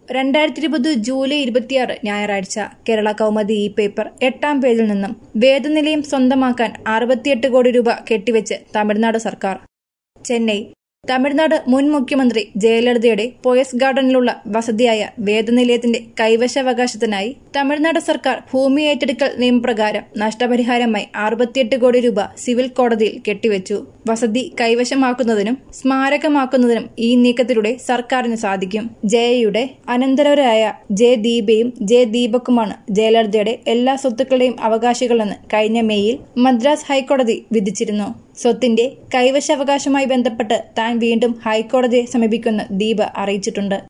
രണ്ടായിരത്തി ഇരുപത് ജൂലൈ ഇരുപത്തിയാറ് ഞായറാഴ്ച കേരള കൗമുദി ഈ പേപ്പർ എട്ടാം പേജിൽ നിന്നും വേദനിലയം സ്വന്തമാക്കാൻ അറുപത്തിയെട്ട് കോടി രൂപ കെട്ടിവെച്ച് തമിഴ്നാട് സർക്കാർ ചെന്നൈ തമിഴ്നാട് മുൻ മുഖ്യമന്ത്രി ജയലളിതയുടെ പോയസ് ഗാർഡനിലുള്ള വസതിയായ വേദനിലയത്തിന്റെ കൈവശാവകാശത്തിനായി തമിഴ്നാട് സർക്കാർ ഭൂമി ഏറ്റെടുക്കൽ നിയമപ്രകാരം നഷ്ടപരിഹാരമായി അറുപത്തിയെട്ട് കോടി രൂപ സിവിൽ കോടതിയിൽ കെട്ടിവെച്ചു വസതി കൈവശമാക്കുന്നതിനും സ്മാരകമാക്കുന്നതിനും ഈ നീക്കത്തിലൂടെ സർക്കാരിന് സാധിക്കും ജയയുടെ അനന്തരവരായ ജെ ദീപയും ജെ ദീപക്കുമാണ് ജയലളിതയുടെ എല്ലാ സ്വത്തുക്കളുടെയും അവകാശികളെന്ന് കഴിഞ്ഞ മെയ്യിൽ മദ്രാസ് ഹൈക്കോടതി വിധിച്ചിരുന്നു സ്വത്തിന്റെ കൈവശാവകാശവുമായി ബന്ധപ്പെട്ട് താൻ വീണ്ടും ഹൈക്കോടതിയെ സമീപിക്കുമെന്ന് ദീപ അറിയിച്ചിട്ടുണ്ട്